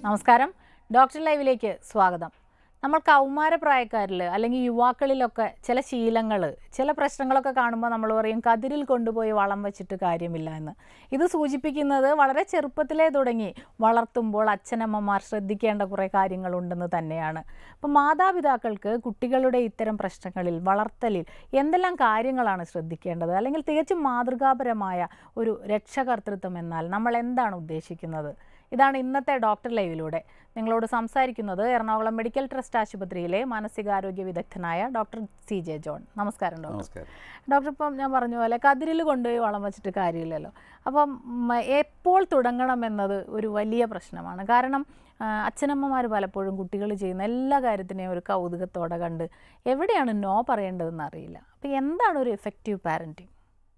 നമസ്കാരം ഡോക്ടർ ലൈവിലേക്ക് സ്വാഗതം നമ്മൾ കൗമാരപ്രായക്കാരിൽ അല്ലെങ്കിൽ യുവാക്കളിലൊക്കെ ചില ശീലങ്ങൾ ചില പ്രശ്നങ്ങളൊക്കെ കാണുമ്പോൾ നമ്മൾ പറയും കതിരിൽ കൊണ്ടുപോയി വളം വെച്ചിട്ട് കാര്യമില്ല എന്ന് ഇത് സൂചിപ്പിക്കുന്നത് വളരെ ചെറുപ്പത്തിലേ തുടങ്ങി വളർത്തുമ്പോൾ അച്ഛനമ്മമാർ ശ്രദ്ധിക്കേണ്ട കുറേ കാര്യങ്ങളുണ്ടെന്ന് തന്നെയാണ് അപ്പം മാതാപിതാക്കൾക്ക് കുട്ടികളുടെ ഇത്തരം പ്രശ്നങ്ങളിൽ വളർത്തലിൽ എന്തെല്ലാം കാര്യങ്ങളാണ് ശ്രദ്ധിക്കേണ്ടത് അല്ലെങ്കിൽ തികച്ചും മാതൃകാപരമായ ഒരു രക്ഷകർത്തൃത്വം എന്നാൽ നമ്മൾ എന്താണ് ഉദ്ദേശിക്കുന്നത് ഇതാണ് ഇന്നത്തെ ഡോക്ടർ ലൈവിലൂടെ നിങ്ങളോട് സംസാരിക്കുന്നത് എറണാകുളം മെഡിക്കൽ ട്രസ്റ്റ് ആശുപത്രിയിലെ മാനസികാരോഗ്യ വിദഗ്ധനായ ഡോക്ടർ സി ജെ ജോൺ നമസ്കാരം ഡോക്ടർ നമസ്കാരം ഡോക്ടർ ഇപ്പം ഞാൻ പറഞ്ഞ പോലെ കതിരിൽ കൊണ്ടുപോയി വളം വെച്ചിട്ട് കാര്യമില്ലല്ലോ അപ്പം ഉം, എപ്പോൾ തുടങ്ങണം എന്നത് ഒരു വലിയ പ്രശ്നമാണ് കാരണം ആ, അച്ഛനമ്മമാർ പലപ്പോഴും കുട്ടികൾ ചെയ്യുന്ന എല്ലാ കാര്യത്തിനെയും ഒരു കൗതുകത്തോടെ കണ്ട് എവിടെയാണ് നോ പറയേണ്ടതെന്ന് അറിയില്ല അപ്പം എന്താണ് ഒരു എഫക്റ്റീവ് പാരൻറ്റിങ്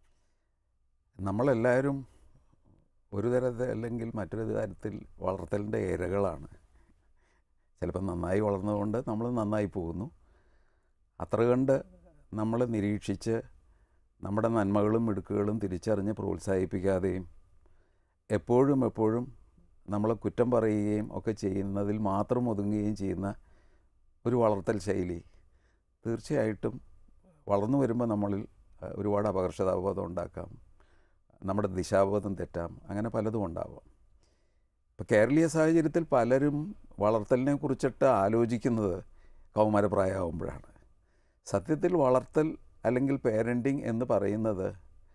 നമ്മളെല്ലാവരും ഒരു തരത്തിൽ അല്ലെങ്കിൽ മറ്റൊരു തരത്തിൽ വളർത്തലിൻ്റെ ഇരകളാണ് ചിലപ്പോൾ നന്നായി വളർന്നതുകൊണ്ട് നമ്മൾ നന്നായി പോകുന്നു അത്ര കണ്ട് നമ്മൾ നിരീക്ഷിച്ച് നമ്മുടെ നന്മകളും മിടുക്കുകളും തിരിച്ചറിഞ്ഞ് പ്രോത്സാഹിപ്പിക്കാതെയും എപ്പോഴും എപ്പോഴും നമ്മളെ കുറ്റം പറയുകയും ഒക്കെ ചെയ്യുന്നതിൽ മാത്രം ഒതുങ്ങുകയും ചെയ്യുന്ന ഒരു വളർത്തൽ ശൈലി തീർച്ചയായിട്ടും വളർന്നു വരുമ്പോൾ നമ്മളിൽ അഹ്, ഒരുപാട് അപകർഷതാബോധം ഉണ്ടാക്കാം നമ്മുടെ ദിശാബോധം തെറ്റാം അങ്ങനെ പലതും ഉണ്ടാവാം ഇപ്പോൾ കേരളീയ സാഹചര്യത്തിൽ പലരും വളർത്തലിനെ കുറിച്ചിട്ട് ആലോചിക്കുന്നത് കൗമാരപ്രായമാകുമ്പോഴാണ് സത്യത്തിൽ വളർത്തൽ അല്ലെങ്കിൽ പേരൻറ്റിങ് എന്ന് പറയുന്നത്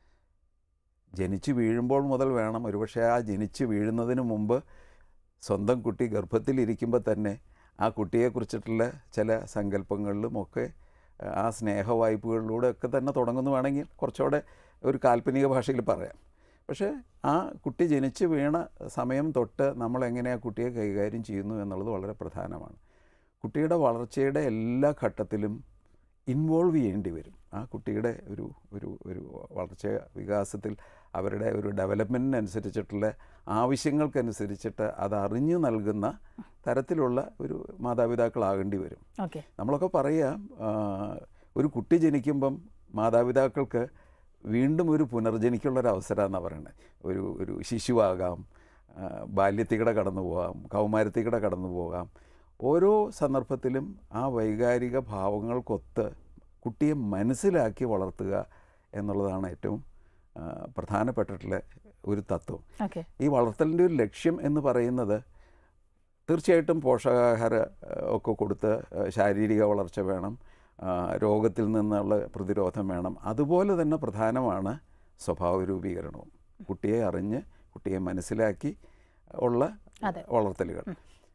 ജനിച്ചു വീഴുമ്പോൾ മുതൽ വേണം ഒരുപക്ഷെ ആ ജനിച്ചു വീഴുന്നതിന് മുമ്പ് സ്വന്തം കുട്ടി ഗർഭത്തിലിരിക്കുമ്പോൾ തന്നെ ആ കുട്ടിയെക്കുറിച്ചിട്ടുള്ള ചില സങ്കല്പങ്ങളിലും ഒക്കെ ആ സ്നേഹവായ്പകളിലൂടെ ഒക്കെ തന്നെ തുടങ്ങുന്നു വേണമെങ്കിൽ കുറച്ചുകൂടെ ഒരു കാൽപ്പനിക ഭാഷയിൽ പറയാം പക്ഷേ ആ കുട്ടി ജനിച്ച് വീണ സമയം തൊട്ട് നമ്മൾ എങ്ങനെ ആ കുട്ടിയെ കൈകാര്യം ചെയ്യുന്നു എന്നുള്ളത് വളരെ പ്രധാനമാണ് കുട്ടിയുടെ വളർച്ചയുടെ എല്ലാ ഘട്ടത്തിലും ഇൻവോൾവ് ചെയ്യേണ്ടി വരും ആ കുട്ടിയുടെ ഒരു ഒരു ഒരു വളർച്ച വികാസത്തിൽ അവരുടെ ഒരു ഡെവലപ്മെൻറ്റിനനുസരിച്ചിട്ടുള്ള ആവശ്യങ്ങൾക്കനുസരിച്ചിട്ട് അത് അറിഞ്ഞു നൽകുന്ന തരത്തിലുള്ള ഒരു മാതാപിതാക്കളാകേണ്ടി വരും ഓക്കെ നമ്മളൊക്കെ പറയുക ആ, ഒരു കുട്ടി ജനിക്കുമ്പം മാതാപിതാക്കൾക്ക് വീണ്ടും ഒരു പുനർജനിക്കുള്ളൊരു അവസരമെന്നാണ് പറയുന്നത് ഒരു ഒരു ശിശുവാകാം ആ, ബാല്യത്തികൂടെ കടന്നു പോകാം കൗമാരത്തികൂടെ കടന്നു പോകാം ഓരോ സന്ദർഭത്തിലും ആ വൈകാരിക ഭാവങ്ങൾക്കൊത്ത് കുട്ടിയെ മനസ്സിലാക്കി വളർത്തുക എന്നുള്ളതാണ് ഏറ്റവും ആ, പ്രധാനപ്പെട്ടിട്ടുള്ള ഒരു തത്വം ഓക്കെ ഈ വളർത്തലിൻ്റെ ഒരു ലക്ഷ്യം എന്ന് പറയുന്നത് തീർച്ചയായിട്ടും പോഷകാഹാര ഏഹ്, ഒക്കെ കൊടുത്ത് ഏഹ്, ശാരീരിക വളർച്ച വേണം ആ, രോഗത്തിൽ നിന്നുള്ള പ്രതിരോധം വേണം അതുപോലെ തന്നെ പ്രധാനമാണ് സ്വഭാവ രൂപീകരണവും കുട്ടിയെ അറിഞ്ഞ് കുട്ടിയെ മനസ്സിലാക്കി ഉള്ള അതെ. വളർത്തലുകൾ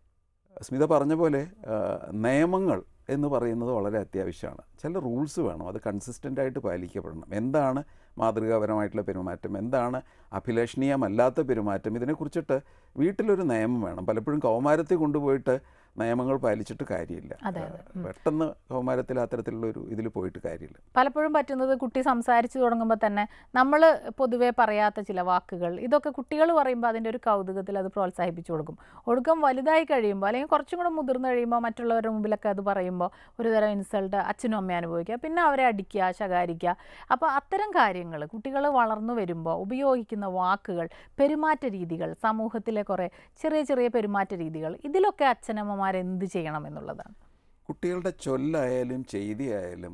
സ്മിത പറഞ്ഞ പോലെ ആ, നിയമങ്ങൾ എന്ന് പറയുന്നത് വളരെ അത്യാവശ്യമാണ് ചില റൂൾസ് വേണം അത് കൺസിസ്റ്റൻ്റ് ആയിട്ട് പാലിക്കപ്പെടണം എന്താണ് മാതൃകാപരമായിട്ടുള്ള പെരുമാറ്റം എന്താണ് അഭിലഷണീയമല്ലാത്ത പെരുമാറ്റം ഇതിനെക്കുറിച്ചിട്ട് വീട്ടിലൊരു നിയമം വേണം പലപ്പോഴും കൗമാരത്തിൽ കൊണ്ടുപോയിട്ട് നിയമങ്ങൾ പാലിച്ചിട്ട് കാര്യമില്ല അതെ, അതെ. ഉം. പെട്ടെന്ന് കൗമാരത്തിൽ അത്തരത്തിലുള്ള ഒരു ഇതിൽ പോയിട്ട് കാര്യമില്ല പലപ്പോഴും പറ്റുന്നത് കുട്ടി സംസാരിച്ചു തുടങ്ങുമ്പോൾ തന്നെ നമ്മൾ പൊതുവേ പറയാത്ത ചില വാക്കുകൾ ഇതൊക്കെ കുട്ടികൾ പറയുമ്പോൾ അതിൻ്റെ ഒരു കൗതുകത്തിൽ അത് പ്രോത്സാഹിപ്പിച്ചു കൊടുക്കും ഒടുക്കം വലുതായി കഴിയുമ്പോൾ അല്ലെങ്കിൽ കുറച്ചും കൂടെ മുതിർന്നു കഴിയുമ്പോൾ മറ്റുള്ളവരുടെ മുമ്പിലൊക്കെ അത് പറയുമ്പോൾ ഒരു തരം ഇൻസൾട്ട് അച്ഛനും അമ്മയും അനുഭവിക്കുക പിന്നെ അവരെ അടിക്കുക ശകാരിക്കുക അപ്പോൾ അത്തരം കാര്യങ്ങൾ കുട്ടികൾ വളർന്നു വരുമ്പോൾ ഉപയോഗിക്കുന്ന വാക്കുകൾ പെരുമാറ്റ രീതികൾ സമൂഹത്തിലെ കുറേ ചെറിയ ചെറിയ പെരുമാറ്റ രീതികൾ ഇതിലൊക്കെ അച്ഛനമ്മമാർ എന്ത് ചെയ്യണം എന്നുള്ളതാണ് കുട്ടികളുടെ ചൊല്ലായാലും ചെയ്തിയായാലും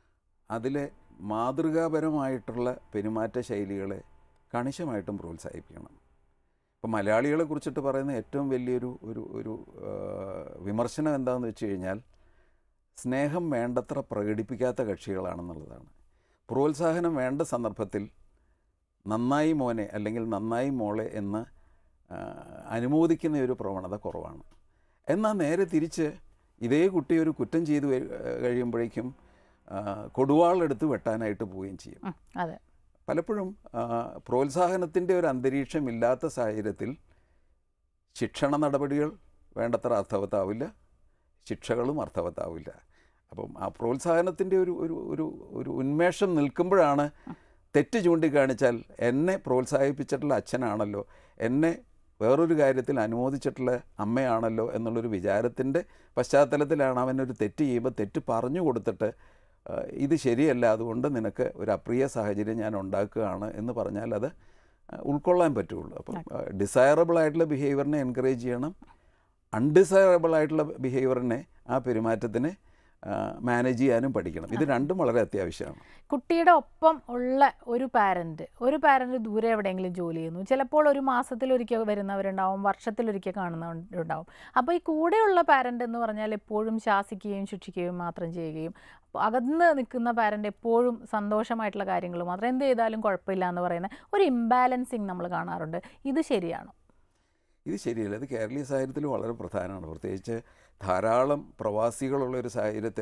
അതിലെ മാതൃകാപരമായിട്ടുള്ള പെരുമാറ്റ ശൈലികളെ കണിശമായിട്ടും പ്രോത്സാഹിപ്പിക്കണം ഇപ്പം മലയാളികളെ കുറിച്ചിട്ട് പറയുന്ന ഏറ്റവും വലിയൊരു ഒരു ഒരു ആ, വിമർശനം എന്താണെന്ന് വെച്ച് കഴിഞ്ഞാൽ സ്നേഹം വേണ്ടത്ര പ്രകടിപ്പിക്കാത്ത കക്ഷികളാണെന്നുള്ളതാണ് പ്രോത്സാഹനം വേണ്ട സന്ദർഭത്തിൽ നന്നായി മോനെ അല്ലെങ്കിൽ നന്നായി മോളെ എന്ന് ആ, അനുമോദിക്കുന്ന ഒരു പ്രവണത കുറവാണ് എന്നാൽ നേരെ തിരിച്ച് ഇതേ കുട്ടി ഒരു കുറ്റം ചെയ്ത് വ- കഴിയുമ്പോഴേക്കും ആ, കൊടുവാളെടുത്ത് വെട്ടാനായിട്ട് പോവുകയും ചെയ്യും ഉം, അതെ പലപ്പോഴും ആ, പ്രോത്സാഹനത്തിൻ്റെ ഒരു അന്തരീക്ഷം ഇല്ലാത്ത സാഹചര്യത്തിൽ ശിക്ഷണ നടപടികൾ വേണ്ടത്ര അർത്ഥവത്താവില്ല ശിക്ഷകളും അർത്ഥവത്താവില്ല അപ്പം ആ പ്രോത്സാഹനത്തിൻ്റെ ഒരു ഒരു ഒരു ഒരു ഉന്മേഷം നിൽക്കുമ്പോഴാണ് തെറ്റ് ചൂണ്ടിക്കാണിച്ചാൽ എന്നെ പ്രോത്സാഹിപ്പിച്ചിട്ടുള്ള അച്ഛനാണല്ലോ എന്നെ വേറൊരു കാര്യത്തിൽ അനുമോദിച്ചിട്ടുള്ള അമ്മയാണല്ലോ എന്നുള്ളൊരു വിചാരത്തിൻ്റെ പശ്ചാത്തലത്തിലാണ് അവനൊരു തെറ്റ് ചെയ്യുമ്പോൾ തെറ്റ് പറഞ്ഞു കൊടുത്തിട്ട് ആ, ഇത് ശരിയല്ല അതുകൊണ്ട് നിനക്ക് ഒരു അപ്രിയ സാഹചര്യം ഞാൻ ഉണ്ടാക്കുകയാണ് എന്ന് പറഞ്ഞാൽ അത് ആ, ഉൾക്കൊള്ളാൻ പറ്റുള്ളൂ അപ്പം ഡിസയറബിൾ ആയിട്ടുള്ള ബിഹേവിയറിനെ എൻകറേജ് ചെയ്യണം അൺഡിസൈറബിൾ ആയിട്ടുള്ള ബിഹേവിയറിനെ ആ പെരുമാറ്റത്തിനെ മാനേജ് ചെയ്യാനും പഠിക്കണം ഇത് രണ്ടും വളരെ അത്യാവശ്യമാണ് കുട്ടിയുടെ ഒപ്പം ഉള്ള ഒരു പാരന്റ് ഒരു പാരന്റ് ദൂരെ എവിടെയെങ്കിലും ജോലി ചെയ്യുന്നു ചിലപ്പോൾ ഒരു മാസത്തിലൊരിക്കൽ വരുന്നവരുണ്ടാവും വർഷത്തിലൊരിക്കൽ കാണുന്നവരുണ്ടാവും അപ്പോൾ ഈ കൂടെയുള്ള പാരന്റ് എന്ന് പറഞ്ഞാൽ എപ്പോഴും ശാസിക്കുകയും ശിക്ഷിക്കുകയും മാത്രം ചെയ്യുകയും അപ്പോൾ അകന്ന് നിൽക്കുന്ന പാരന്റ് എപ്പോഴും സന്തോഷമായിട്ടുള്ള കാര്യങ്ങൾ മാത്രം എന്ത് ചെയ്താലും കുഴപ്പമില്ല എന്ന് പറയുന്ന ഒരു ഇംബാലൻസിങ് നമ്മൾ കാണാറുണ്ട് ഇത് ശരിയാണോ ഇത് ശരിയല്ല ഇത് കേരളീയ സാഹചര്യത്തിൽ വളരെ പ്രധാനമാണ് പ്രത്യേകിച്ച് ധാരാളം പ്രവാസികളുള്ള ഒരു സാഹചര്യത്തിൽ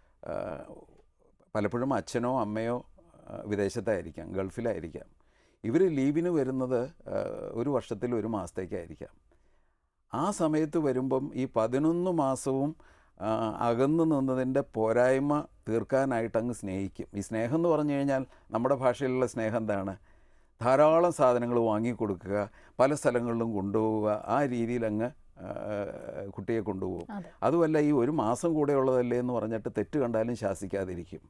പലപ്പോഴും അച്ഛനോ അമ്മയോ ആ, വിദേശത്തായിരിക്കാം ഗൾഫിലായിരിക്കാം ഇവർ ലീവിന് വരുന്നത് ആ, ഒരു വർഷത്തിൽ ഒരു മാസത്തേക്കായിരിക്കാം ആ സമയത്ത് വരുമ്പം ഈ പതിനൊന്ന് മാസവും ആ, അകന്നു നിന്നതിൻ്റെ പോരായ്മ തീർക്കാനായിട്ട് അങ്ങ് സ്നേഹിക്കും ഈ സ്നേഹം എന്ന് പറഞ്ഞു കഴിഞ്ഞാൽ നമ്മുടെ ഭാഷയിലുള്ള സ്നേഹം എന്താണ് ധാരാളം സാധനങ്ങൾ വാങ്ങിക്കൊടുക്കുക പല സ്ഥലങ്ങളിലും കൊണ്ടുപോവുക ആ രീതിയിൽ അങ്ങ് ആ, കുട്ടിയെ കൊണ്ടുപോകും അതെ അതുമല്ല ഈ ഒരു മാസം കൂടെ ഉള്ളതല്ലേ എന്ന് പറഞ്ഞിട്ട് തെറ്റ് കണ്ടാലും ശാസിക്കാതിരിക്കും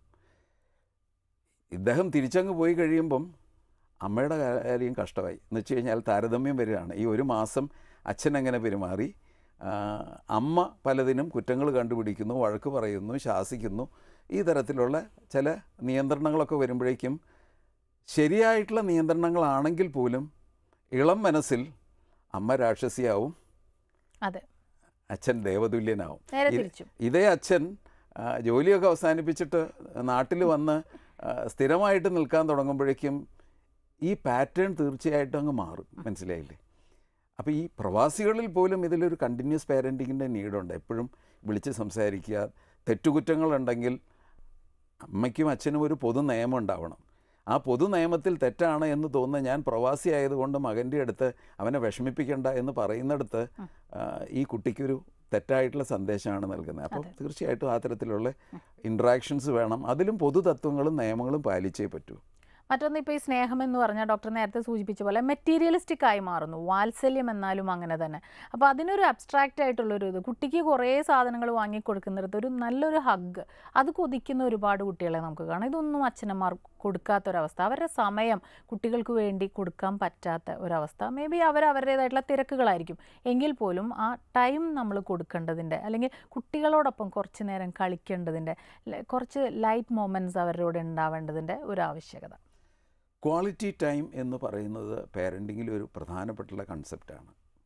ഇദ്ദേഹം തിരിച്ചങ്ങ് പോയി കഴിയുമ്പം അമ്മയുടെ കാര്യം കഷ്ടമായി എന്ന് വെച്ച് കഴിഞ്ഞാൽ താരതമ്യം വരികയാണ് ഈ ഒരു മാസം അച്ഛൻ എങ്ങനെ പെരുമാറി ആ, അമ്മ പലതിനും കുറ്റങ്ങൾ കണ്ടുപിടിക്കുന്നു വഴക്ക് പറയുന്നു ശാസിക്കുന്നു ഈ തരത്തിലുള്ള ചില നിയന്ത്രണങ്ങളൊക്കെ വരുമ്പോഴേക്കും ശരിയായിട്ടുള്ള നിയന്ത്രണങ്ങളാണെങ്കിൽ പോലും ഇളം മനസ്സിൽ അമ്മ രാക്ഷസിയാവും അതെ അച്ഛൻ ദേവതുല്യനാവും നേരെ ഇത് തിരിച്ചും ഇതേ അച്ഛൻ ആ, ജോലിയൊക്കെ അവസാനിപ്പിച്ചിട്ട് നാട്ടിൽ വന്ന് ആ, സ്ഥിരമായിട്ട് നിൽക്കാൻ തുടങ്ങുമ്പോഴേക്കും ഈ പാറ്റേൺ തീർച്ചയായിട്ടും അങ്ങ് മാറും മനസ്സിലായില്ലേ അപ്പോൾ ഈ പ്രവാസികളിൽ പോലും ഇതിലൊരു കണ്ടിന്യൂസ് പാരൻറ്റിങ്ങിൻ്റെ നീഡുണ്ട് എപ്പോഴും വിളിച്ച് സംസാരിക്കുക തെറ്റുകുറ്റങ്ങളുണ്ടെങ്കിൽ അമ്മയ്ക്കും അച്ഛനും ഒരു പൊതു നിയമം ഉണ്ടാവണം ആ പൊതു നിയമത്തിൽ തെറ്റാണ് എന്ന് തോന്നുന്ന ഞാൻ പ്രവാസി ആയതുകൊണ്ട് മകൻ്റെ അടുത്ത് അവനെ വിഷമിപ്പിക്കണ്ട എന്ന് പറയുന്നിടത്ത് ആ, ഈ കുട്ടിക്കൊരു തെറ്റായിട്ടുള്ള സന്ദേശമാണ് നൽകുന്നത് അപ്പോൾ അതെ. തീർച്ചയായിട്ടും ആ തരത്തിലുള്ള ഇൻട്രാക്ഷൻസ് വേണം അതിലും പൊതു തത്വങ്ങളും നിയമങ്ങളും പാലിച്ചേ പറ്റൂ മറ്റൊന്ന് ഇപ്പോൾ ഈ സ്നേഹം എന്ന് പറഞ്ഞാൽ ഡോക്ടർ നേരത്തെ സൂചിപ്പിച്ച പോലെ മെറ്റീരിയലിസ്റ്റിക് ആയി മാറുന്നു വാത്സല്യം എന്നാലും അങ്ങനെ തന്നെ അപ്പോൾ അതിനൊരു അബ്സ്ട്രാക്റ്റ് ആയിട്ടുള്ളൊരു ഇത് കുട്ടിക്ക് കുറേ സാധനങ്ങൾ വാങ്ങി കൊടുക്കുന്നിടത്ത് ഒരു നല്ലൊരു ഹഗ് അത് കൊതിക്കുന്ന ഒരുപാട് കുട്ടികളെ നമുക്ക് കാണാം ഇതൊന്നും അച്ഛനമ്മമാർ കൊടുക്കാത്തൊരവസ്ഥ അവരുടെ സമയം കുട്ടികൾക്ക് വേണ്ടി കൊടുക്കാൻ പറ്റാത്ത ഒരവസ്ഥ മേ ബി അവർ അവരുടേതായിട്ടുള്ള തിരക്കുകളായിരിക്കും എങ്കിൽ പോലും ആ ടൈം നമ്മൾ കൊടുക്കേണ്ടതിൻ്റെ അല്ലെങ്കിൽ കുട്ടികളോടൊപ്പം കുറച്ച് നേരം കളിക്കേണ്ടതിൻ്റെ ല- കുറച്ച് ലൈറ്റ് മൊമെൻറ്റ്സ് അവരുടെ കൂടെ ഉണ്ടാവേണ്ടതിൻ്റെ ഒരു ആവശ്യകത ക്വാളിറ്റി ടൈം എന്ന് പറയുന്നത് പാരൻറ്റിങ്ങിൽ ഒരു പ്രധാനപ്പെട്ടുള്ള കൺസെപ്റ്റാണ്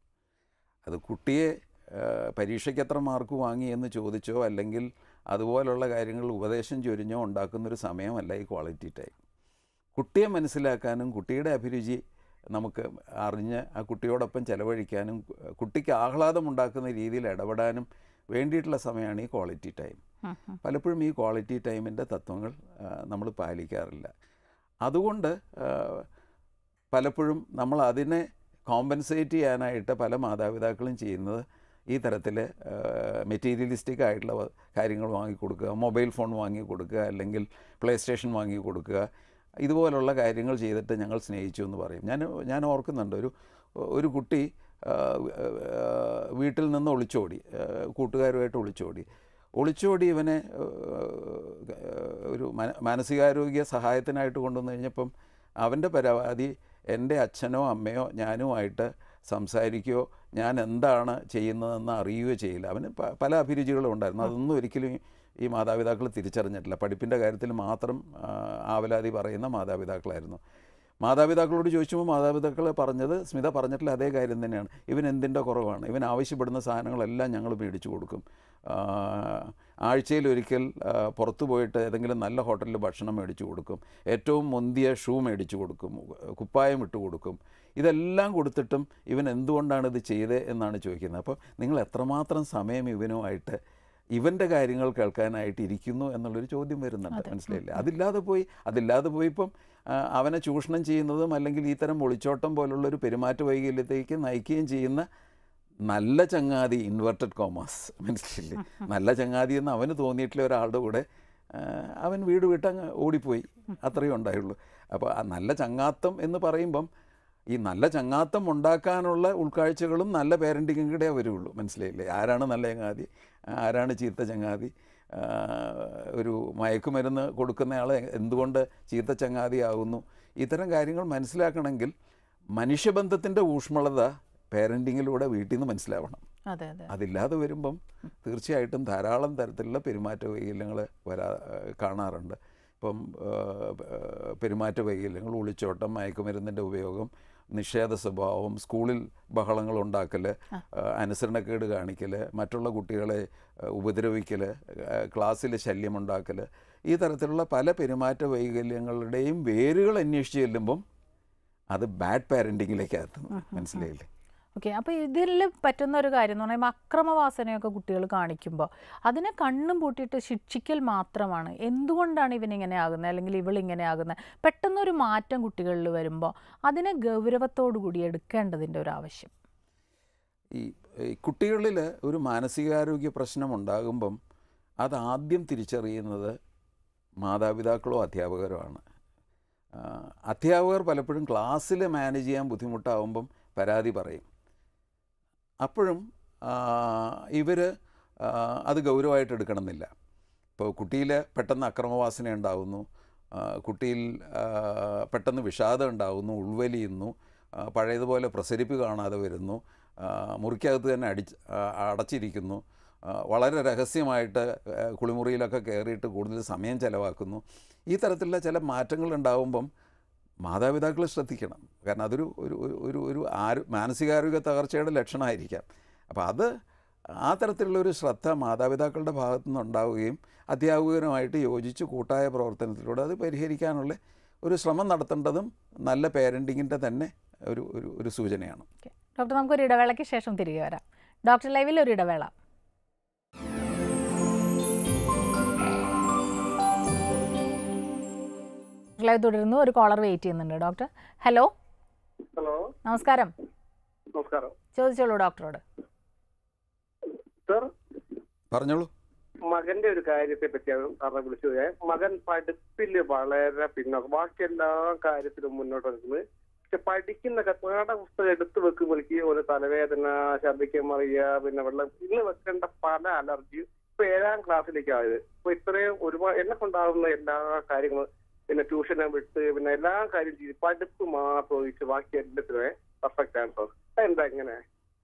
അത് കുട്ടിയെ ആ, പരീക്ഷയ്ക്ക് എത്ര മാർക്ക് വാങ്ങി എന്ന് ചോദിച്ചോ അല്ലെങ്കിൽ അതുപോലുള്ള കാര്യങ്ങൾ ഉപദേശം ചൊരിഞ്ഞോ ഉണ്ടാക്കുന്നൊരു സമയമല്ല ഈ ക്വാളിറ്റി ടൈം കുട്ടിയെ മനസ്സിലാക്കാനും കുട്ടിയുടെ അഭിരുചി നമുക്ക് അറിഞ്ഞ് ആ കുട്ടിയോടൊപ്പം ചെലവഴിക്കാനും കുട്ടിക്ക് ആഹ്ലാദമുണ്ടാക്കുന്ന രീതിയിൽ ഇടപെടാനും വേണ്ടിയിട്ടുള്ള സമയമാണ് ഈ ക്വാളിറ്റി ടൈം ഉം ഉം. പലപ്പോഴും ഈ ക്വാളിറ്റി ടൈമിൻ്റെ തത്വങ്ങൾ നമ്മൾ പാലിക്കാറില്ല അതുകൊണ്ട് ആ, പലപ്പോഴും നമ്മൾ അതിനെ കോമ്പൻസേറ്റ് ചെയ്യാനായിട്ട് പല മാതാപിതാക്കളും ചെയ്യുന്നത് ഈ തരത്തിൽ മെറ്റീരിയലിസ്റ്റിക് ആയിട്ടുള്ള വ- കാര്യങ്ങൾ വാങ്ങിക്കൊടുക്കുക മൊബൈൽ ഫോൺ വാങ്ങിക്കൊടുക്കുക അല്ലെങ്കിൽ പ്ലേ സ്റ്റേഷൻ വാങ്ങിക്കൊടുക്കുക ഇതുപോലുള്ള കാര്യങ്ങൾ ചെയ്തിട്ട് ഞങ്ങൾ സ്നേഹിച്ചു എന്ന് പറയും ഞാൻ ഞാൻ ഓർക്കുന്നുണ്ട് ഒരു ഒരു കുട്ടി ആ, ആ, വീട്ടിൽ നിന്ന് ഒളിച്ചോടി ആ, കൂട്ടുകാരുമായിട്ട് ഒളിച്ചോടി ഒളിച്ചോടി ഇവനെ ആ, ഒരു മന- മാനസികാരോഗ്യ സഹായത്തിനായിട്ട് കൊണ്ടുവന്നു കഴിഞ്ഞപ്പം അവൻ്റെ പരാതി എൻ്റെ അച്ഛനോ അമ്മയോ ഞാനുമായിട്ട് സംസാരിക്കുകയോ ഞാൻ എന്താണ് ചെയ്യുന്നതെന്ന് അറിയുകയോ ചെയ്യില്ല അവന് പ- പല അഭിരുചികളും ഉണ്ടായിരുന്നു അതൊന്നും ഒരിക്കലും ഈ മാതാപിതാക്കൾ തിരിച്ചറിഞ്ഞിട്ടില്ല പഠിപ്പിൻ്റെ കാര്യത്തിൽ മാത്രം ആ, ആവലാതി പറയുന്ന മാതാപിതാക്കളായിരുന്നു മാതാപിതാക്കളോട് ചോദിച്ചപ്പോൾ മാതാപിതാക്കൾ പറഞ്ഞത് സ്മിത പറഞ്ഞിട്ടുള്ള അതേ കാര്യം തന്നെയാണ് ഇവൻ എന്തിൻ്റെ കുറവാണ് ഇവൻ ആവശ്യപ്പെടുന്ന സാധനങ്ങളെല്ലാം ഞങ്ങൾ മേടിച്ചു കൊടുക്കും ആഴ്ചയിൽ ഒരിക്കൽ ആ, പുറത്തു പോയിട്ട് ഏതെങ്കിലും നല്ല ഹോട്ടലിൽ ഭക്ഷണം മേടിച്ചു കൊടുക്കും ഏറ്റവും മുന്തിയ ഷൂ മേടിച്ചു കൊടുക്കും കുപ്പായം ഇട്ട് കൊടുക്കും ഇതെല്ലാം കൊടുത്തിട്ടും ഇവൻ എന്തുകൊണ്ടാണ് ഇത് ചെയ്തത് എന്നാണ് ചോദിക്കുന്നത് അപ്പോൾ നിങ്ങൾ എത്രമാത്രം സമയം ഇവനുമായിട്ട് ഇവൻ്റെ കാര്യങ്ങൾ കേൾക്കാനായിട്ട് ഇരിക്കുന്നു എന്നുള്ളൊരു ചോദ്യം വരുന്നുണ്ട് അതെ. മനസ്സിലായില്ലേ അതില്ലാതെ പോയി അതില്ലാതെ പോയി ഇപ്പം ആ, അവനെ ചൂഷണം ചെയ്യുന്നതും അല്ലെങ്കിൽ ഈ തരം ഒളിച്ചോട്ടം പോലുള്ളൊരു പെരുമാറ്റ വൈകല്യത്തേക്ക് നയിക്കുകയും ചെയ്യുന്ന നല്ല ചങ്ങാതി ഇൻവെർട്ടഡ് കോമേഴ്സ് മനസ്സിലില്ലേ നല്ല ചങ്ങാതി എന്ന് അവന് തോന്നിയിട്ടുള്ള ഒരാളുടെ കൂടെ ആ, അവൻ വീട് വിട്ടങ്ങ് ഓടിപ്പോയി അത്രയേ ഉണ്ടായുള്ളൂ അപ്പോൾ ആ നല്ല ചങ്ങാത്തം എന്ന് പറയുമ്പം ഈ നല്ല ചങ്ങാത്തം ഉണ്ടാക്കാനുള്ള ഉൾക്കാഴ്ചകളും നല്ല പേരൻറ്റിങ്ങും കൂടെ വരുള്ളൂ മനസ്സിലായില്ലേ ആരാണ് നല്ല ചങ്ങാതി ആരാണ് ചീത്ത ചങ്ങാതി ആ, ഒരു മയക്കുമരുന്ന് കൊടുക്കുന്നയാൾ എന്തുകൊണ്ട് ചീത്ത ചങ്ങാതിയാകുന്നു ഇത്തരം കാര്യങ്ങൾ മനസ്സിലാക്കണമെങ്കിൽ മനുഷ്യബന്ധത്തിൻ്റെ ഊഷ്മളത പേരൻറ്റിങ്ങിലൂടെ വീട്ടിൽ നിന്ന് മനസ്സിലാവണം അതെ അതെ അതില്ലാതെ വരുമ്പം തീർച്ചയായിട്ടും ധാരാളം തരത്തിലുള്ള പെരുമാറ്റ വൈകല്യങ്ങൾ വരാ കാണാറുണ്ട് ഇപ്പം ആ, ആ, പെരുമാറ്റ വൈകല്യങ്ങൾ ഒളിച്ചോട്ടം മയക്കുമരുന്നിൻ്റെ ഉപയോഗം നിഷേധ സ്വഭാവം സ്കൂളിൽ ബഹളങ്ങൾ ഉണ്ടാക്കൽ അനുസരണക്കേട് കാണിക്കൽ മറ്റുള്ള കുട്ടികളെ ഉപദ്രവിക്കൽ ക്ലാസ്സിൽ ശല്യമുണ്ടാക്കൽ ഈ തരത്തിലുള്ള പല പെരുമാറ്റ വൈകല്യങ്ങളുടെയും വേരുകൾ അന്വേഷിച്ച് ചെല്ലുമ്പം അത് ബാഡ് പാരൻറ്റിങ്ങിലേക്ക് എത്തുന്നു മനസ്സിലായില്ലേ ഓക്കെ അപ്പോൾ ഇതിൽ പറ്റുന്ന ഒരു കാര്യം എന്ന് പറയുമ്പോൾ അക്രമവാസനയൊക്കെ കുട്ടികൾ കാണിക്കുമ്പോൾ അതിനെ കണ്ണും പൂട്ടിയിട്ട് ശിക്ഷിക്കൽ മാത്രമാണ് എന്തുകൊണ്ടാണ് ഇവനിങ്ങനെ ആകുന്നത് അല്ലെങ്കിൽ ഇവളിങ്ങനെ ആകുന്നത് പെട്ടെന്നൊരു മാറ്റം കുട്ടികളിൽ വരുമ്പോൾ അതിനെ ഗൗരവത്തോടു കൂടി എടുക്കേണ്ടതിൻ്റെ ഒരു ആവശ്യം ഈ ഈ കുട്ടികളിൽ ഒരു മാനസികാരോഗ്യ പ്രശ്നം ഉണ്ടാകുമ്പം അത് ആദ്യം തിരിച്ചറിയുന്നത് മാതാപിതാക്കളോ അധ്യാപകരോ ആണ് ആ, അധ്യാപകർ പലപ്പോഴും ക്ലാസ്സിൽ മാനേജ് ചെയ്യാൻ ബുദ്ധിമുട്ടാവുമ്പം പരാതി പറയും അപ്പോഴും ഇവർ അത് ഗൗരവമായിട്ട് എടുക്കണമെന്നില്ല ഇപ്പോൾ കുട്ടിയിൽ പെട്ടെന്ന് അക്രമവാസന ഉണ്ടാകുന്നു ആ, കുട്ടിയിൽ ആ, പെട്ടെന്ന് വിഷാദം ഉണ്ടാകുന്നു ഉൾവലിയുന്നു ആ, പഴയതുപോലെ പ്രസരിപ്പ് കാണാതെ വരുന്നു ആ, മുറിക്കകത്ത് തന്നെ അടിച്ച് ആ, അടച്ചിരിക്കുന്നു ആ, വളരെ രഹസ്യമായിട്ട് ആ, കുളിമുറിയിലൊക്കെ കയറിയിട്ട് കൂടുതൽ സമയം ചിലവാക്കുന്നു ഈ തരത്തിലുള്ള ചില മാറ്റങ്ങൾ ഉണ്ടാകുമ്പം മാതാപിതാക്കൾ ശ്രദ്ധിക്കണം കാരണം അതൊരു ഒരു ഒരു- ഒരു ഒരു ആര് മാനസികാരോഗ്യ തകർച്ചയുടെ ലക്ഷണമായിരിക്കാം അപ്പോൾ അത് ആ തരത്തിലുള്ള ഒരു ശ്രദ്ധ മാതാപിതാക്കളുടെ ഭാഗത്തു നിന്നുണ്ടാവുകയും അധ്യാപകരുമായിട്ട് യോജിച്ച് കൂട്ടായ പ്രവർത്തനത്തിലൂടെ അത് പരിഹരിക്കാനുള്ള ഒരു ശ്രമം നടത്തേണ്ടതും നല്ല പേരൻറ്റിങ്ങിൻ്റെ തന്നെ ഒരു ഒരു ഒരു സൂചനയാണ് ഓക്കെ ഡോക്ടർ നമുക്കൊരു ഇടവേളയ്ക്ക് ശേഷം തിരികെ വരാം ഡോക്ടർ ലൈവിൽ ഒരു ഇടവേള ലൈവ് തുടരുന്നു ഒരു കോളർ വെയിറ്റ് ചെയ്യുന്നുണ്ട് ഡോക്ടർ ഹലോ ഹലോ നമസ്കാരം നമസ്കാരം ചോദിച്ചോളൂ ഡോക്ടറോട് സർ പറഞ്ഞോളൂ മകന്റെ ഒരു കാര്യത്തെ പറ്റിയാണ് സാറിനെ വിളിച്ചത് മകൻ പഠിപ്പില് വളരെ പിന്നോക്കം ബാക്കി എല്ലാ കാര്യത്തിലും മുന്നോട്ട് നിൽക്കുന്നത് പക്ഷെ പഠിക്കുന്ന ക- പാഠപുസ്തകം എടുത്തു വെക്കുമ്പോഴേക്ക് ഒരു തലവേദന ഛർദ്ദിക്കാൻ മറിയ പിന്നെ വെള്ളം ഇന്ന് വെക്കേണ്ട പല അലർജി ഇപ്പൊ ഏഴാം ക്ലാസ്സിലേക്ക് ആയത് ഇപ്പൊ ഇത്രയും ഒരുപാട് എന്നെ കൊണ്ടാവുന്ന എല്ലാ കാര്യങ്ങളും പിന്നെ ട്യൂഷനെ വിട്ട് പിന്നെ എല്ലാ കാര്യം ചെയ്ത് പഠിപ്പ് മാത്രം ഒഴിച്ച് ബാക്കി എല്ലാത്തിനും പെർഫെക്റ്റ് ആണ് സാർ എന്താ ഇങ്ങനെ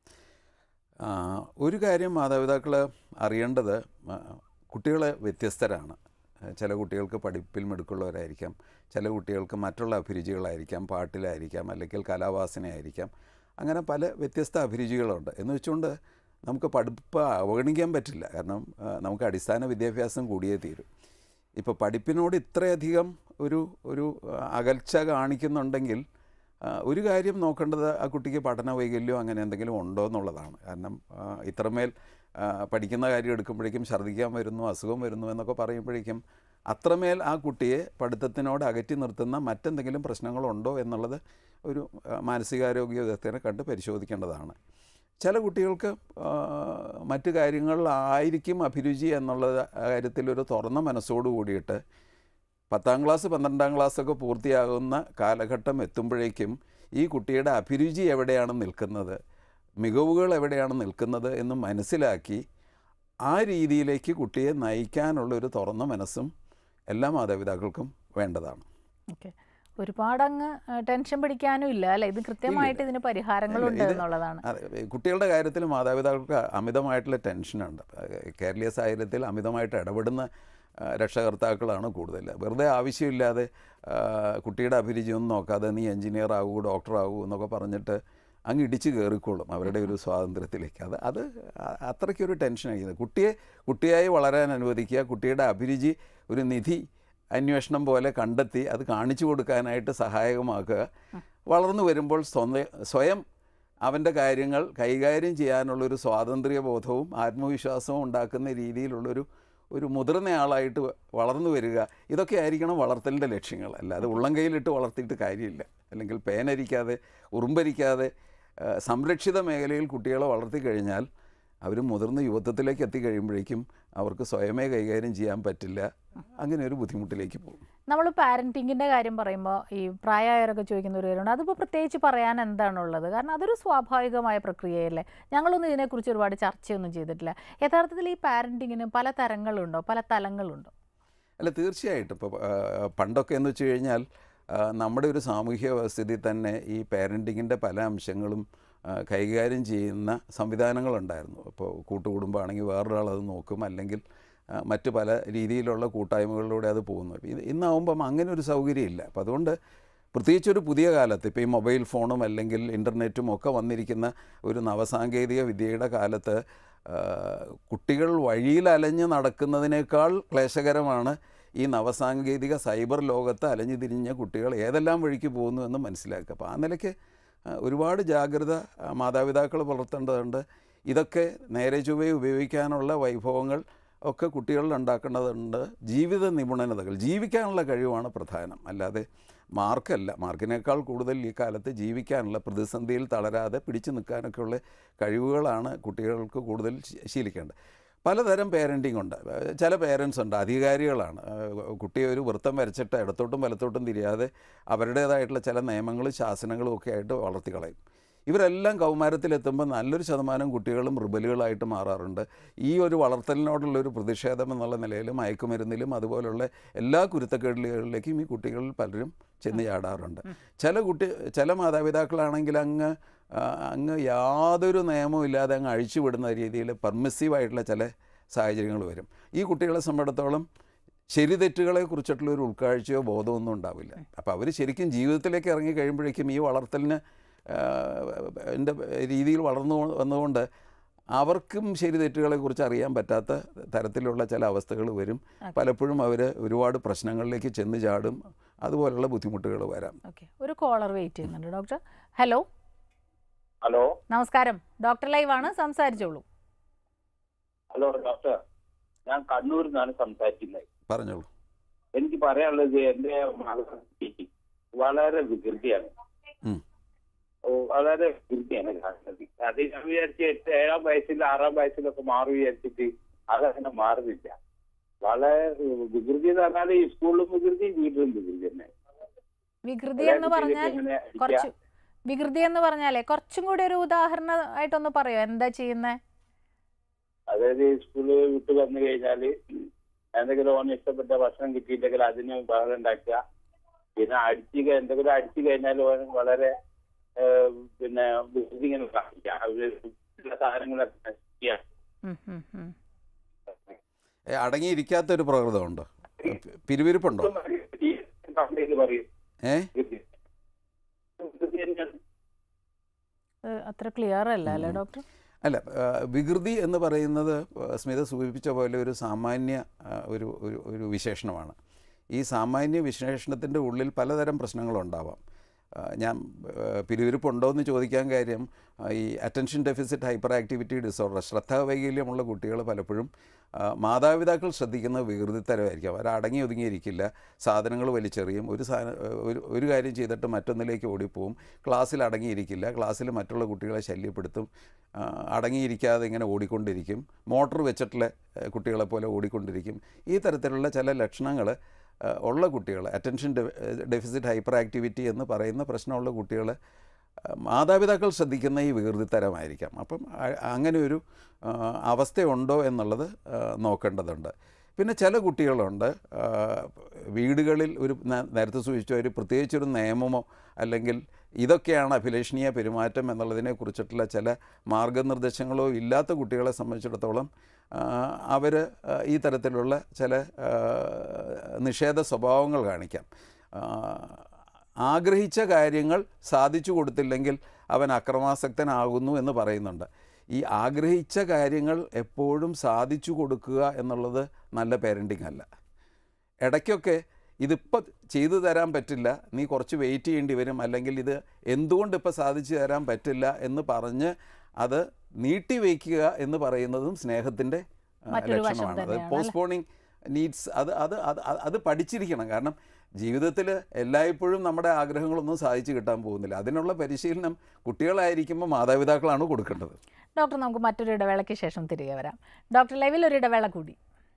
ആ, ഒരു കാര്യം മാതാപിതാക്കൾ അറിയേണ്ടത് കുട്ടികൾ വ്യത്യസ്തരാണ് ചില കുട്ടികൾക്ക് പഠിപ്പിൽ മിടുക്കുള്ളവരായിരിക്കാം ചില കുട്ടികൾക്ക് മറ്റുള്ള അഭിരുചികളായിരിക്കാം പാട്ടിലായിരിക്കാം അല്ലെങ്കിൽ കലാവാസനയായിരിക്കാം അങ്ങനെ പല വ്യത്യസ്ത അഭിരുചികളുണ്ട് എന്ന് വെച്ചുകൊണ്ട് നമുക്ക് പഠിപ്പ് അവഗണിക്കാൻ പറ്റില്ല കാരണം ആ, നമുക്ക് അടിസ്ഥാന വിദ്യാഭ്യാസം കൂടിയേ തീരും ഇപ്പോൾ പഠിപ്പിനോട് ഇത്രയധികം ഒരു ഒരു ആ, അകൽച്ച കാണിക്കുന്നുണ്ടെങ്കിൽ ആ, ഒരു കാര്യം നോക്കേണ്ടത് ആ കുട്ടിക്ക് പഠന വൈകല്യം അങ്ങനെ എന്തെങ്കിലും ഉണ്ടോ എന്നുള്ളതാണ് കാരണം ആ, ഇത്രമേൽ ആ, പഠിക്കുന്ന കാര്യം എടുക്കുമ്പോഴേക്കും ഛർദ്ദിക്കാൻ വരുന്നു അസുഖം വരുന്നു എന്നൊക്കെ പറയുമ്പോഴേക്കും അത്രമേൽ ആ കുട്ടിയെ പഠിത്തത്തിനോട് അകറ്റി നിർത്തുന്ന മറ്റെന്തെങ്കിലും പ്രശ്നങ്ങളുണ്ടോ എന്നുള്ളത് ഒരു ആ, മാനസികാരോഗ്യ വിദഗ്ധനെ കണ്ട് പരിശോധിക്കേണ്ടതാണ് ചില കുട്ടികൾക്ക് ആ, മറ്റു കാര്യങ്ങളിലായിരിക്കും അഭിരുചി എന്നുള്ള കാര്യത്തിലൊരു തുറന്ന മനസ്സോട് കൂടിയിട്ട് പത്താം ക്ലാസ് പന്ത്രണ്ടാം ക്ലാസ്സൊക്കെ പൂർത്തിയാകുന്ന കാലഘട്ടം എത്തുമ്പോഴേക്കും ഈ കുട്ടിയുടെ അഭിരുചി എവിടെയാണ് നിൽക്കുന്നത് മികവുകൾ എവിടെയാണ് നിൽക്കുന്നത് എന്ന് മനസ്സിലാക്കി ആ രീതിയിലേക്ക് കുട്ടിയെ നയിക്കാനുള്ള ഒരു തുറന്ന മനസ്സും എല്ലാ മാതാപിതാക്കൾക്കും വേണ്ടതാണ് ഓക്കെ ഒരുപാട് അങ്ങ് ടെൻഷൻ പിടിക്കാനും ഇല്ല അല്ലെ ഇത് കൃത്യമായിട്ട് ഇതിന് പരിഹാരങ്ങളുണ്ട് ഇല്ല, ഇത് എന്നുള്ളതാണ് അതെ കുട്ടികളുടെ കാര്യത്തിൽ മാതാപിതാക്കൾക്ക് അമിതമായിട്ടുള്ള ടെൻഷനുണ്ട് കേരളീയ സാഹചര്യത്തിൽ അമിതമായിട്ട് ഇടപെടുന്ന ആ, രക്ഷകർത്താക്കളാണ് കൂടുതൽ വെറുതെ ആവശ്യമില്ലാതെ ആ, കുട്ടിയുടെ അഭിരുചിയൊന്നും നോക്കാതെ നീ എഞ്ചിനീയർ ആകൂ ഡോക്ടർ ആകൂ എന്നൊക്കെ പറഞ്ഞിട്ട് അങ്ങ് ഇടിച്ച് കയറിക്കോളും അവരുടെ ഒരു സ്വാതന്ത്ര്യത്തിലേക്ക് അത് അത് അ- അത്രയ്ക്കൊരു ടെൻഷൻ ആയിരിക്കുന്നത് കുട്ടിയെ കുട്ടിയായി വളരാൻ അനുവദിക്കുക കുട്ടിയുടെ അഭിരുചി ഒരു നിധി അന്വേഷണം പോലെ കണ്ടെത്തി അത് കാണിച്ചു കൊടുക്കാനായിട്ട് സഹായകമാക്കുക വളർന്നു വരുമ്പോൾ സ്വന്തം സ്വയം അവൻ്റെ കാര്യങ്ങൾ കൈകാര്യം ചെയ്യാനുള്ളൊരു സ്വാതന്ത്ര്യ ബോധവും ആത്മവിശ്വാസവും ഉണ്ടാക്കുന്ന രീതിയിലുള്ളൊരു ഒരു മുതിർന്ന ആളായിട്ട് വളർന്നു വരിക ഇതൊക്കെ ആയിരിക്കണം വളർത്തലിൻ്റെ ലക്ഷ്യങ്ങൾ അല്ലാതെ ഉള്ളം കയ്യിലിട്ട് വളർത്തിയിട്ട് കാര്യമില്ല അല്ലെങ്കിൽ പേനരിക്കാതെ ഉറുമ്പരിക്കാതെ ആ, സംരക്ഷിത മേഖലയിൽ കുട്ടികളെ വളർത്തി കഴിഞ്ഞാൽ അവർ മുതിർന്ന യുവത്വത്തിലേക്ക് എത്തിക്കഴിയുമ്പോഴേക്കും അവർക്ക് സ്വയമേ കൈകാര്യം ചെയ്യാൻ പറ്റില്ല അങ്ങനെ ഒരു ബുദ്ധിമുട്ടിലേക്ക് പോകും നമ്മൾ പാരൻറ്റിങ്ങിൻ്റെ കാര്യം പറയുമ്പോൾ ഈ പ്രായമായവരൊക്കെ ചോദിക്കുന്ന ഒരു കാര്യമുണ്ട് അതിപ്പോൾ പ്രത്യേകിച്ച് പറയാൻ എന്താണുള്ളത് കാരണം അതൊരു സ്വാഭാവികമായ പ്രക്രിയയല്ലേ ഞങ്ങളൊന്നും ഇതിനെക്കുറിച്ച് ഒരുപാട് ചർച്ചയൊന്നും ചെയ്തിട്ടില്ല യഥാർത്ഥത്തിൽ ഈ പാരൻറ്റിങ്ങിന് പല തരങ്ങളുണ്ടോ പല തലങ്ങളുണ്ടോ അല്ല തീർച്ചയായിട്ടും ഇപ്പോൾ പണ്ടൊക്കെ എന്ന് വെച്ച് കഴിഞ്ഞാൽ ആ, നമ്മുടെ ഒരു സാമൂഹ്യ വ്യവസ്ഥിതി തന്നെ ഈ പാരൻറ്റിങ്ങിൻ്റെ പല അംശങ്ങളും ആ, കൈകാര്യം ചെയ്യുന്ന സംവിധാനങ്ങളുണ്ടായിരുന്നു ഇപ്പോൾ കൂട്ടുകുടുംബമാണെങ്കിൽ വേറൊരാൾ അത് നോക്കും അല്ലെങ്കിൽ ആ, മറ്റ് പല രീതിയിലുള്ള കൂട്ടായ്മകളിലൂടെ അത് പോകുന്നു ഇത് ഇന്നാവുമ്പം അങ്ങനെ ഒരു സൗകര്യമില്ല അപ്പം അതുകൊണ്ട് പ്രത്യേകിച്ച് ഒരു പുതിയ കാലത്ത് ഇപ്പോൾ ഈ മൊബൈൽ ഫോണും അല്ലെങ്കിൽ ഇൻ്റർനെറ്റും ഒക്കെ വന്നിരിക്കുന്ന ഒരു നവസാങ്കേതിക വിദ്യയുടെ കാലത്ത് ആ, കുട്ടികൾ വഴിയിൽ അലഞ്ഞ് നടക്കുന്നതിനേക്കാൾ ക്ലേശകരമാണ് ഈ നവസാങ്കേതിക സൈബർ ലോകത്ത് അലഞ്ഞു തിരിഞ്ഞ കുട്ടികൾ ഏതെല്ലാം വഴിക്ക് പോകുന്നു എന്ന് മനസ്സിലാക്കുക അപ്പോൾ ആ നിലയ്ക്ക് ആ, ഒരുപാട് ജാഗ്രത ആ, മാതാപിതാക്കൾ പുലർത്തേണ്ടതുണ്ട് ഇതൊക്കെ നേരെ ചൊവ്വേ ഉപയോഗിക്കാനുള്ള വൈഭവങ്ങൾ ഒക്കെ കുട്ടികളിൽ ഉണ്ടാക്കേണ്ടതുണ്ട് ജീവിത നിപുണതകൾ ജീവിക്കാനുള്ള കഴിവാണ് പ്രധാനം അല്ലാതെ മാർക്കല്ല മാർക്കിനേക്കാൾ കൂടുതൽ ഈ കാലത്ത് ജീവിക്കാനുള്ള പ്രതിസന്ധിയിൽ തളരാതെ പിടിച്ചു നിൽക്കാനൊക്കെയുള്ള കഴിവുകളാണ് കുട്ടികൾക്ക് കൂടുതൽ ശീ- ശീലിക്കേണ്ടത് പലതരം പേരൻറ്റിംഗ് ഉണ്ട് ഏഹ് ചില പേരൻസ് ഉണ്ട് അധികാരികളാണ് ഏഹ് കുട്ടിയെ ഒരു വൃത്തം വരച്ചിട്ട് ഇടത്തോട്ടും വലത്തോട്ടും തിരിയാതെ അവരുടേതായിട്ടുള്ള ചില നിയമങ്ങളും ശാസനങ്ങളും ഒക്കെ ആയിട്ട് വളർത്തിക്കളയും ഇവരെല്ലാം കൗമാരത്തിലെത്തുമ്പോൾ നല്ലൊരു ശതമാനം കുട്ടികളും റിബലുകളായിട്ട് മാറാറുണ്ട് ഈ ഒരു വളർത്തലിനോടുള്ള ഒരു പ്രതിഷേധം എന്നുള്ള നിലയിൽ മയക്കുമരുന്നിലും അതുപോലുള്ള എല്ലാ കുരുത്തക്കേടുകളിലേക്കും ഈ കുട്ടികളിൽ പലരും ചെന്ന് ചാടാറുണ്ട് ചില കുട്ടി ചില മാതാപിതാക്കളാണെങ്കിൽ അങ്ങ് ആ, അങ്ങ് യാതൊരു നിയമവും ഇല്ലാതെ അങ്ങ് അഴിച്ചുവിടുന്ന രീതിയിൽ പെർമിസീവായിട്ടുള്ള ചില സാഹചര്യങ്ങൾ വരും ഈ കുട്ടികളെ സംബന്ധിച്ചിടത്തോളം ശരി തെറ്റുകളെ കുറിച്ചിട്ടുള്ള ഒരു ഉൾക്കാഴ്ചയോ ബോധമൊന്നും ഉണ്ടാവില്ല അപ്പോൾ അവർ ശരിക്കും ജീവിതത്തിലേക്ക് ഇറങ്ങി കഴിയുമ്പോഴേക്കും ഈ വളർത്തലിന് ആ, എൻ്റെ രീതിയിൽ വളർന്നു വന്നുകൊണ്ട് അവർക്കും ശരി തെറ്റുകളെക്കുറിച്ച് അറിയാൻ പറ്റാത്ത തരത്തിലുള്ള ചില അവസ്ഥകൾ വരും പലപ്പോഴും അവർ ഒരുപാട് പ്രശ്നങ്ങളിലേക്ക് ചെന്ന് ചാടും അതുപോലുള്ള ബുദ്ധിമുട്ടുകൾ വരാം ഓക്കെ ഒരു കോളർ വെയിറ്റ് ചെയ്യുന്നുണ്ട് ഡോക്ടർ ഹലോ ഹലോ നമസ്കാരം ഡോക്ടർ ലൈവാണ് സംസാരിച്ചോളൂ ഹലോ ഡോക്ടർ ഞാൻ കണ്ണൂരിൽ നിന്നാണ് സംസാരിക്കുന്നത് പറഞ്ഞോളൂ എനിക്ക് പറയാനുള്ളത് എന്റെ മകൾ വളരെ വികൃതിയാണ് ഉം. ഓ, വളരെ വികൃതിയാണ് കാണുന്നത് അത് ഞാൻ വിചാരിച്ച് എട്ട് ഏഴാം വയസ്സിൽ ആറാം വയസ്സിലൊക്കെ മാറി വിചാരിച്ചിട്ട് അതങ്ങനെ മാറുന്നില്ല വളരെ ഉം, വികൃതി എന്ന് പറഞ്ഞാൽ ഈ സ്കൂളിലും വികൃതി വീട്ടിലും വികൃതി തന്നെ വികൃതി എന്ന് പറഞ്ഞാൽ ഇങ്ങനെ അടിക്കുക. കുറച്ച് വികൃതി എന്ന് പറഞ്ഞാലേ കുറച്ചും കൂടി ഒരു ഉദാഹരണമായിട്ടൊന്ന് പറയോ എന്താ ചെയ്യുന്നേ അതായത് സ്കൂളിൽ വിട്ട് വന്നു കഴിഞ്ഞാല് എന്തെങ്കിലും ഓന് ഇഷ്ടപ്പെട്ട ഭക്ഷണം കിട്ടിയില്ലെങ്കിൽ അതിന് ബഹളം ഉണ്ടാക്കുക പിന്നെ അടിച്ച് കഴി- എന്തെങ്കിലും അടിച്ചു കഴിഞ്ഞാൽ ഓൻ വളരെ ഏഹ്, പിന്നെ വികൃതി ഇങ്ങനെ കാണിക്കുക അവര് ഉള്ള സാധനങ്ങളൊക്കെ നശിക്കുക. ഉം, ഉം, ഉം. ഏ, അടങ്ങിയിരിക്കാത്തൊരു പ്രകൃതമുണ്ടോ പിരിവിരിപ്പുണ്ടോ ഈ കംപ്ലൈന്റ് പറയും ഏ വികൃതി. വികൃതി തന്നെയാണ്. ഏഹ് അത്ര ക്ലിയർ അല്ല അല്ലേ ഡോക്ടർ അല്ല ആ, വികൃതി എന്ന് പറയുന്നത് ആ, സ്മിത സൂചിപ്പിച്ച പോലെ ഒരു സാമാന്യ ആ, ഒരു ഒരു ഒരു വിശേഷണമാണ് ഈ സാമാന്യ വിശേഷണത്തിൻ്റെ ഉള്ളിൽ പലതരം പ്രശ്നങ്ങളുണ്ടാവാം ആ, ഞാൻ ആ, പിരിവിരിപ്പുണ്ടോ എന്ന് ചോദിക്കാൻ കാര്യം ആ, ഈ attention deficit hyperactivity disorder ശ്രദ്ധാവൈകല്യമുള്ള കുട്ടികൾ പലപ്പോഴും ആ, മാതാപിതാക്കൾ ശ്രദ്ധിക്കുന്നത് വികൃതിത്തരമായിരിക്കും അവർ അടങ്ങി ഒതുങ്ങിയിരിക്കില്ല സാധനങ്ങൾ വലിച്ചെറിയും ഒരു സാധനം ഒരു ഒരു കാര്യം ചെയ്തിട്ട് മറ്റൊന്നിലേക്ക് ഓടിപ്പോവും ക്ലാസ്സിൽ അടങ്ങിയിരിക്കില്ല ക്ലാസ്സിൽ മറ്റുള്ള കുട്ടികളെ ശല്യപ്പെടുത്തും ആ, അടങ്ങിയിരിക്കാതെ ഇങ്ങനെ ഓടിക്കൊണ്ടിരിക്കും മോട്ടോർ വെച്ചിട്ടുള്ള ഏ, കുട്ടികളെ പോലെ ഓടിക്കൊണ്ടിരിക്കും ഈ തരത്തിലുള്ള ചില ലക്ഷണങ്ങൾ ഉള്ള കുട്ടികൾ അറ്റൻഷൻ ഡെഫിസിറ്റ് ഹൈപ്പർ ആക്ടിവിറ്റി എന്ന് പറയുന്ന പ്രശ്നമുള്ള കുട്ടികൾ മാതാപിതാക്കൾ ശ്രദ്ധിക്കുന്ന ഈ വികൃതിത്തരമായിരിക്കാം അപ്പം അ- അങ്ങനെ ഒരു ആ, അവസ്ഥയുണ്ടോ എന്നുള്ളത് ആ, നോക്കേണ്ടതുണ്ട് പിന്നെ ചില കുട്ടികളുണ്ട് ആ, വീടുകളിൽ ഒരു നേ- നേരത്തെ സൂചിച്ച ഒരു പ്രത്യേകിച്ചൊരു നിയമമോ അല്ലെങ്കിൽ ഇതൊക്കെയാണ് അഭിലഷണീയ പെരുമാറ്റം എന്നുള്ളതിനെ കുറിച്ചിട്ടുള്ള ചില മാർഗനിർദ്ദേശങ്ങളോ ഇല്ലാത്ത കുട്ടികളെ സംബന്ധിച്ചിടത്തോളം അവർ ഈ തരത്തിലുള്ള ചില ആ, നിഷേധ സ്വഭാവങ്ങൾ കാണിക്കാം ആ, ആഗ്രഹിച്ച കാര്യങ്ങൾ സാധിച്ചു കൊടുത്തില്ലെങ്കിൽ അവൻ അക്രമാസക്തനാകുന്നു എന്ന് പറയുന്നുണ്ട് ഈ ആഗ്രഹിച്ച കാര്യങ്ങൾ എപ്പോഴും സാധിച്ചു കൊടുക്കുക എന്നുള്ളത് നല്ല പേരൻറ്റിങ് അല്ല ഇടയ്ക്കൊക്കെ ഇതിപ്പോൾ ചെയ്തു തരാൻ പറ്റില്ല നീ കുറച്ച് വെയിറ്റ് ചെയ്യേണ്ടി വരും അല്ലെങ്കിൽ ഇത് എന്തുകൊണ്ട് ഇപ്പോൾ സാധിച്ചു തരാൻ പറ്റില്ല എന്ന് പറഞ്ഞ് അത് നീട്ടി വയ്ക്കുക എന്ന് പറയുന്നതും സ്നേഹത്തിൻ്റെ ആ, മറ്റൊരു വശം ലക്ഷണമാണ് അത് തന്നെയാണ് അല്ലേ? പോസ്റ്റ്പോണിങ് നീഡ്സ് അത് അത് അത് അത് അത് പഠിച്ചിരിക്കണം കാരണം ജീവിതത്തിൽ എല്ലായ്പ്പോഴും നമ്മുടെ ആഗ്രഹങ്ങളൊന്നും സാധിച്ചു കിട്ടാൻ പോകുന്നില്ല അതിനുള്ള പരിശീലനം കുട്ടികളായിരിക്കുമ്പോൾ മാതാപിതാക്കളാണ് കൊടുക്കേണ്ടത് ഡോക്ടർ നമുക്ക് മറ്റൊരു ഇടവേളയ്ക്ക് ശേഷം തിരികെ വരാം ഡോക്ടർ ലൈവിൽ ഒരു ഇടവേള കൂടി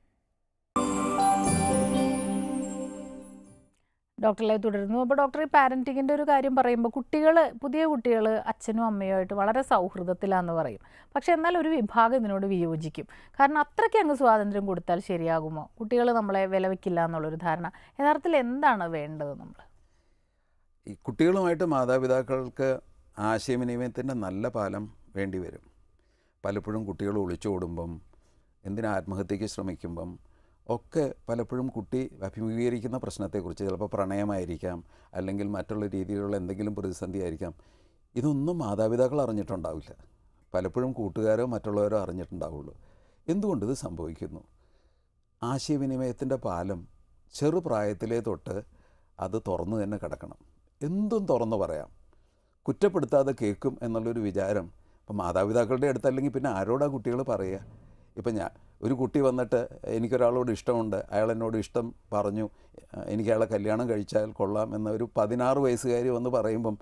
ഡോക്ടർ ലൈവ് തുടരുന്നു അപ്പോൾ ഡോക്ടർ ഈ പാരൻറ്റിങ്ങിൻ്റെ ഒരു കാര്യം പറയുമ്പോൾ കുട്ടികൾ പുതിയ കുട്ടികൾ അച്ഛനും അമ്മയും ആയിട്ട് വളരെ സൗഹൃദത്തിലാന്ന് പറയും പക്ഷെ എന്നാൽ ഒരു വിഭാഗം ഇതിനോട് വിയോജിക്കും കാരണം അത്രയ്ക്ക് അങ്ങ് സ്വാതന്ത്ര്യം കൊടുത്താൽ ശരിയാകുമോ കുട്ടികൾ നമ്മളെ വിലവെക്കില്ല എന്നുള്ളൊരു ധാരണ യഥാർത്ഥത്തിൽ എന്താണ് വേണ്ടത് നമ്മൾ ഈ കുട്ടികളുമായിട്ട് മാതാപിതാക്കൾക്ക് ആശയവിനിമയത്തിൻ്റെ നല്ല പാലം വേണ്ടി വരും പലപ്പോഴും കുട്ടികൾ ഒളിച്ചോടുമ്പം എന്തിനാ ആത്മഹത്യക്ക് ശ്രമിക്കുമ്പം ഒക്കെ പലപ്പോഴും കുട്ടി അഭിമുഖീകരിക്കുന്ന പ്രശ്നത്തെക്കുറിച്ച് ചിലപ്പോൾ പ്രണയമായിരിക്കാം അല്ലെങ്കിൽ മറ്റുള്ള രീതിയിലുള്ള എന്തെങ്കിലും പ്രതിസന്ധി ആയിരിക്കാം ഇതൊന്നും മാതാപിതാക്കൾ അറിഞ്ഞിട്ടുണ്ടാവില്ല പലപ്പോഴും കൂട്ടുകാരോ മറ്റുള്ളവരോ അറിഞ്ഞിട്ടുണ്ടാവുള്ളൂ എന്തുകൊണ്ട് ഇത് സംഭവിക്കുന്നു ആശയവിനിമയത്തിൻ്റെ പാലം ചെറുപ്രായത്തിലേ തൊട്ട് അത് തുറന്നു തന്നെ കിടക്കണം എന്തും തുറന്നു പറയാം കുറ്റപ്പെടുത്താതെ കേൾക്കും എന്നുള്ളൊരു വിചാരം ഇപ്പം മാതാപിതാക്കളുടെ അടുത്ത് അല്ലെങ്കിൽ പിന്നെ ആരോടാ കുട്ടികൾ പറയുക ഇപ്പം ഞാൻ ഒരു കുട്ടി വന്നിട്ട് എനിക്കൊരാളോട് ഇഷ്ടമുണ്ട് അയാൾ എന്നോട് ഇഷ്ടം പറഞ്ഞു എനിക്ക് അയാളെ കല്യാണം കഴിച്ചാൽ കൊള്ളാം എന്ന ഒരു പതിനാറ് വയസ്സുകാരി വന്ന് പറയുമ്പം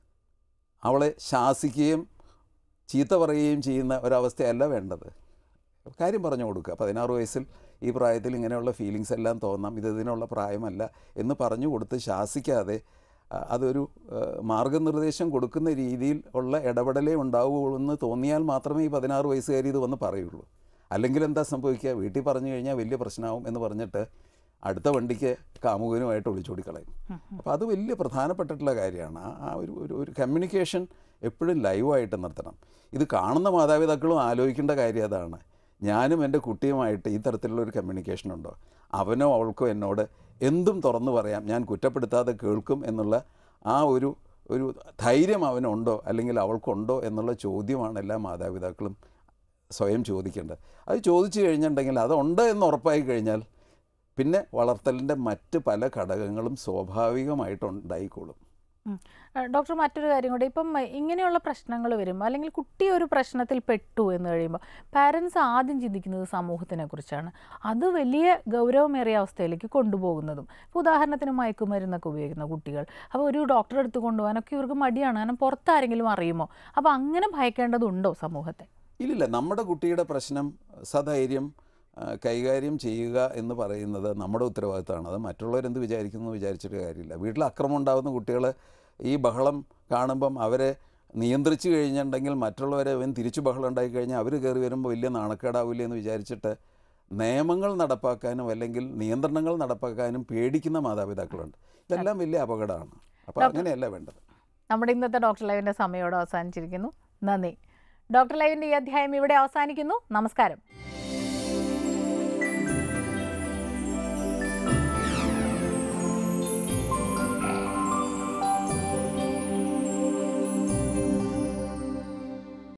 അവളെ ശാസിക്കുകയും ചീത്ത പറയുകയും ചെയ്യുന്ന ഒരവസ്ഥയല്ല വേണ്ടത് കാര്യം പറഞ്ഞു കൊടുക്കുക പതിനാറ് വയസ്സിൽ ഈ പ്രായത്തിൽ ഇങ്ങനെയുള്ള ഫീലിങ്സ് എല്ലാം തോന്നാം ഇത് ഇതിനുള്ള പ്രായമല്ല എന്ന് പറഞ്ഞു കൊടുത്ത് ശാസിക്കാതെ ആ, അതൊരു ആ, മാർഗനിർദ്ദേശം കൊടുക്കുന്ന രീതിയിൽ ഉള്ള ഇടപെടലേ ഉണ്ടാവുകയുള്ളൂ എന്ന് തോന്നിയാൽ മാത്രമേ ഈ പതിനാറ് വയസ്സുകാരി ഇത് വന്ന് പറയുള്ളൂ അല്ലെങ്കിൽ എന്താ സംഭവിക്കുക വീട്ടിൽ പറഞ്ഞു കഴിഞ്ഞാൽ വലിയ പ്രശ്നമാവും എന്ന് പറഞ്ഞിട്ട് അടുത്ത വണ്ടിക്ക് കാമുകനുമായിട്ട് ഒളിച്ചോടിക്കളയും അപ്പോൾ അത് വലിയ പ്രധാനപ്പെട്ടിട്ടുള്ള കാര്യമാണ് ആ- ആ ഒരു ഒരു ഒരു കമ്മ്യൂണിക്കേഷൻ എപ്പോഴും ലൈവായിട്ട് നിർത്തണം ഇത് കാണുന്ന മാതാപിതാക്കളും ആലോചിക്കേണ്ട കാര്യം അതാണ് ഞാനും എൻ്റെ കുട്ടിയുമായിട്ട് ഈ തരത്തിലുള്ള ഒരു കമ്മ്യൂണിക്കേഷൻ ഉണ്ടോ അവനോ അവൾക്കോ എന്നോട് എന്തും തുറന്നു പറയാം ഞാൻ കുറ്റപ്പെടുത്താതെ കേൾക്കും എന്നുള്ള ആ ഒരു ഒരു ധൈര്യം അവനുണ്ടോ അല്ലെങ്കിൽ അവൾക്കുണ്ടോ എന്നുള്ള ചോദ്യമാണ് എല്ലാ മാതാപിതാക്കളും സ്വയം ചോദിക്കേണ്ടത് അത് ചോദിച്ചു കഴിഞ്ഞിട്ടുണ്ടെങ്കിൽ അതുണ്ട് എന്ന് ഉറപ്പായി കഴിഞ്ഞാൽ പിന്നെ വളർത്തലിൻ്റെ മറ്റ് പല ഘടകങ്ങളും സ്വാഭാവികമായിട്ട് ഉണ്ടായിക്കോളും ഉം. ആ, ഡോക്ടർ മറ്റൊരു കാര്യം കൂടി ഇപ്പം ഇങ്ങനെയുള്ള പ്രശ്നങ്ങൾ വരുമ്പോൾ അല്ലെങ്കിൽ കുട്ടി ഒരു പ്രശ്നത്തിൽ പെട്ടു എന്ന് കഴിയുമ്പോൾ പാരൻസ് ആദ്യം ചിന്തിക്കുന്നത് സമൂഹത്തിനെ കുറിച്ചാണ് അത് വലിയ ഗൗരവമേറിയ അവസ്ഥയിലേക്ക് കൊണ്ടുപോകുന്നതും ഇപ്പോൾ ഉദാഹരണത്തിന് മയക്കുമരുന്നൊക്കെ ഉപയോഗിക്കുന്ന കുട്ടികൾ അപ്പോൾ ഒരു ഡോക്ടറെ അടുത്ത് കൊണ്ടുപോകാനൊക്കെ ഇവർക്ക് മടിയാണ് കാരണം പുറത്താരെങ്കിലും അറിയുമോ അപ്പോൾ അങ്ങനെ ഭയക്കേണ്ടതുണ്ടോ സമൂഹത്തെ ഇല്ലില്ല നമ്മുടെ കുട്ടിയുടെ പ്രശ്നം സധൈര്യം ആ, കൈകാര്യം ചെയ്യുക എന്ന് പറയുന്നത് നമ്മുടെ ഉത്തരവാദിത്തമാണ് അത് മറ്റുള്ളവരെന്ത് വിചാരിക്കുന്നു എന്ന് വിചാരിച്ചിട്ട് കാര്യമില്ല വീട്ടിൽ അക്രമം ഉണ്ടാകുന്ന കുട്ടികൾ ഈ ബഹളം കാണുമ്പം അവരെ നിയന്ത്രിച്ചു കഴിഞ്ഞിട്ടുണ്ടെങ്കിൽ മറ്റുള്ളവരെ അവൻ തിരിച്ചു ബഹളം ഉണ്ടായി കഴിഞ്ഞാൽ അവർ കയറി വരുമ്പോൾ വലിയ നാണക്കേടാവില്ല എന്ന് വിചാരിച്ചിട്ട് നിയമങ്ങൾ നടപ്പാക്കാനും അല്ലെങ്കിൽ നിയന്ത്രണങ്ങൾ നടപ്പാക്കാനും പേടിക്കുന്ന മാതാപിതാക്കളുണ്ട് ഇതെല്ലാം വലിയ അപകടമാണ് അപ്പോൾ ഡോക്ടർ- അങ്ങനെയല്ല വേണ്ടത് നമ്മുടെ ഇന്നത്തെ ഡോക്ടർ ലൈവിൻ്റെ സമയോടെ അവസാനിച്ചിരിക്കുന്നു നന്ദി ഡോക്ടർ ലൈവിൻ്റെ ഈ അധ്യായം ഇവിടെ അവസാനിക്കുന്നു നമസ്കാരം